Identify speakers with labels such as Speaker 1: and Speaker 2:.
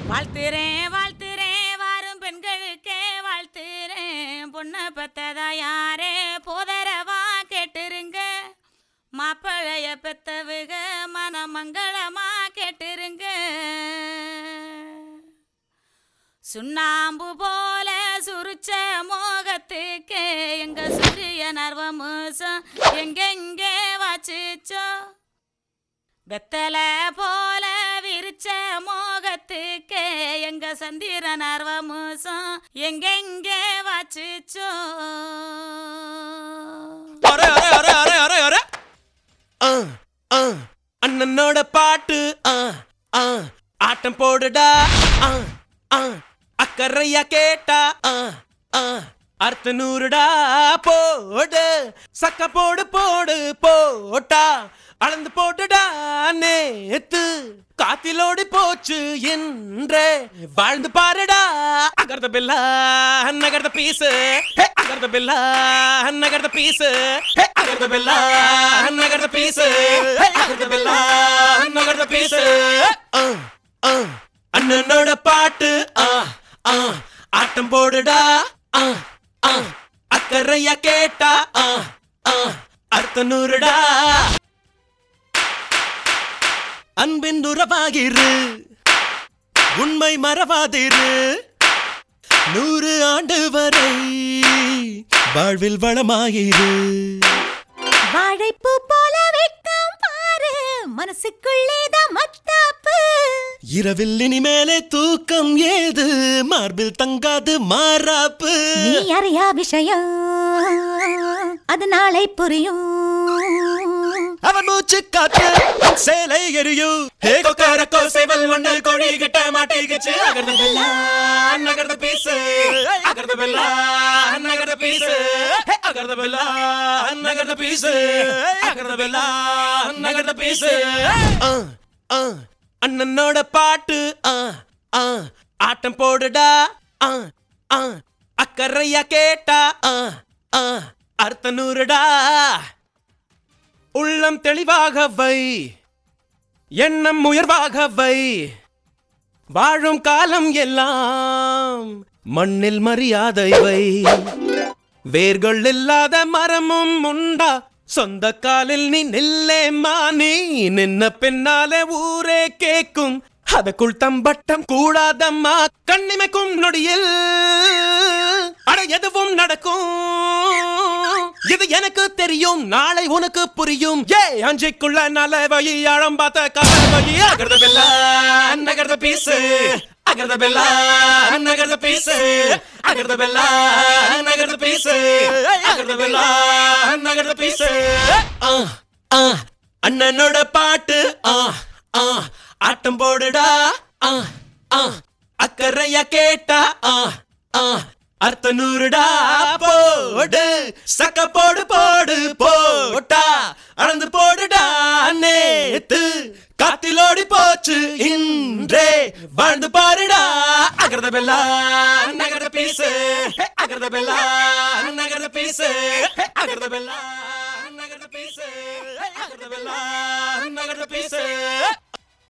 Speaker 1: வாழ்த்துறேன் வாழ்த்துறேன் வாரும் பெண்களுக்கே வாழ்த்துறேன் பொண்ணை பெத்ததா யாரே போதரவா கேட்டுருங்க மாப்பிளைய பெத்தவுக மனமங்களமா கேட்டுருங்க சுண்ணாம்பு போல சுருச்ச மோகத்துக்கு எங்க சூரிய நர்வமுசம் எங்கெங்கே வாச்சிச்சோ வெத்தலை போல விரிச்ச மோகத்துக்கு எங்க சந்திர நர்வமுசம் எங்கெங்கே வாச்சிச்சோ
Speaker 2: அரே அரே அரே அரே அரே அரே ஆ, ஆ, அண்ணனோட பாட்டு ஆ, ஆ, ஆட்டம் போடுடா ஆ, ஆ, அக்கறையா கேட்டா ஆ, ஆ, அர்த்த நூறுடா போடு சக்க போடு போடு போட்டா அளந்து போட்டுடா நேத்து காத்திலோடி போச்சு என்றே வாழ்ந்து பாருடா அகர்த பில்லா நகர்த பீசு அகர்த பில்லா நகர்த பீசு அகர்த பில்லா நகர்த பீசு அகர்த பில்லா நகர்த பீசு அண்ணனோட பாட்டு ஆ ஆ ஆட்டம் போடுடா ஆ ஆ அக்கறையா கேட்டா ஆ ஆ அர்த்த நூறுடா அன்பின் உறவாகிரு உண்மை மறவாதிரு நூறு ஆண்டு வரை வாழ்வில் வளமாயிரு
Speaker 3: வாழைப்பூ போல வெட்கம் பாரு மனசுக்குள்ளேதான் மத்தாப்பு
Speaker 2: இரவில் இனிமேலே தூக்கம் ஏது மார்பில் தங்காது மாறாப்பு
Speaker 3: நீ அறியா விஷயம் அது நாளை புரியும்
Speaker 2: அவன் மூச்சு காற்று சேலை எரியும் ஹே கொக்கரக்கோ சேவல் ஒண்ணு கோழி கிட்ட மாட்டிக்கிச்சு அகர்ந்த பெல்லா நகர்ந்த பீசு அகர்ந்த பெல்லா நகர்ந்த பீசு அகர்ந்த பெல்லா நகர்ந்த பீசு அகர்ந்த பெல்லா நகர்ந்த பீசு அண்ணனோட பாட்டு ஆ, ஆ, ஆட்டம் போடுடா ஆ, ஆ, அக்கறையா கேட்டா ஆ, ஆ, அர்த்த நூறுடா உள்ளம் தெளிவாக வை எண்ணம் உயர்வாக வை வாழும் காலம் எல்லாம் மண்ணில் மரியாதை வை வேர்கள் இல்லாத மரமும் உண்டா சொந்த காலில் நீ நில்லே மானி நின்ன பின்னாலே ஊரே கேக்கும் அதற்குள் தம்பட்டம் கூடாதம்மா கண்ணிமைக்கும் நொடியில் அட எதுவும் நடக்கும் இது எனக்கு தெரியும் நாளை உனக்கு புரியும் ஏ அஞ்சிக்குள்ள நல்ல வழி ஆழம் பார்த்த கால வழி அகர்த பெல்லா நகர்த பீசு அகர்த பெல்லா நகர்த பீசு அகர்த பெல்லா நகர்த பீசு அகர்த பெல்லா நகர்த பீசு ஆ ஆ அண்ணனோட பாட்டு ஆ ஆ ஆட்டம் போடுடா ஆ ஆ அக்கறையா கேட்டா ஆ ஆ அர்த்த நூறுடா போடு சக்க போடு போடு போட்டா அளந்து போடுடா நேத்து காத்திலோடி போச்சு இன்றே வாழ்ந்து பாருடா அகர்த பெல்லா நகர்த பீசு அகர்த பெல்லா நகர்த பீசு அகர்த பெல்லா நகர்த பீசு அகர்த பெல்லா நகர்த பீசு